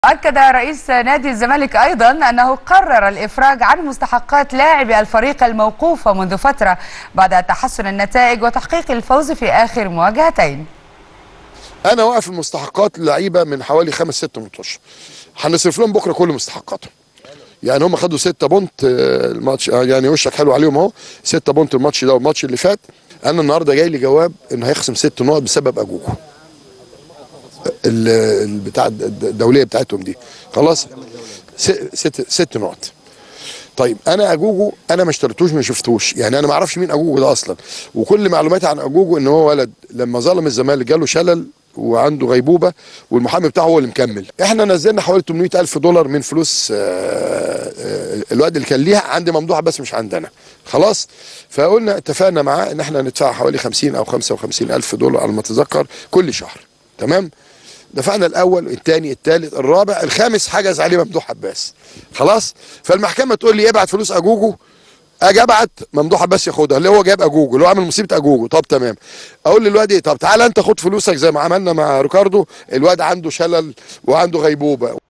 أكد رئيس نادي الزمالك أيضا أنه قرر الإفراج عن مستحقات لاعبي الفريق الموقوفة منذ فترة بعد تحسن النتائج وتحقيق الفوز في آخر مواجهتين انا واقف المستحقات لعيبه من حوالي خمس ست ماتش هنصرف لهم بكره كل مستحقاتهم يعني هم خدوا 6 بونت آه، الماتش آه، يعني وشك حلو عليهم اهو 6 بونت الماتش ده والماتش اللي فات انا النهارده جاي لي جواب انه هيخصم ست نقط بسبب اجوجو ال- ال- بتاع الد- الدوليه بتاعتهم دي خلاص س- ست ست نقط طيب انا اجوجو انا ما اشتريتوش ما شفتوش يعني انا ما اعرفش مين اجوجو ده اصلا وكل معلوماتي عن اجوجو ان هو ولد لما ظلم الزمالك جاله شلل وعنده غيبوبه والمحامي بتاعه هو اللي مكمل احنا نزلنا حوالي 800 الف دولار من فلوس آه، آه، الواد اللي كان ليها عند ممدوح بس مش عندنا خلاص فقلنا اتفقنا معاه ان احنا ندفع حوالي 50 او 55 الف دولار على ما اتذكر كل شهر تمام دفعنا الاول الثاني الثالث الرابع الخامس حجز عليه ممدوح عباس خلاص فالمحكمه تقول لي ابعت فلوس اجوجو اجي ابعت ممدوح عباس ياخدها اللي هو جاب اجوجو اللي هو عامل مصيبه اجوجو طب تمام اقول للواد ايه طب تعالى انت خد فلوسك زي ما عملنا مع ريكاردو الواد عنده شلل وعنده غيبوبه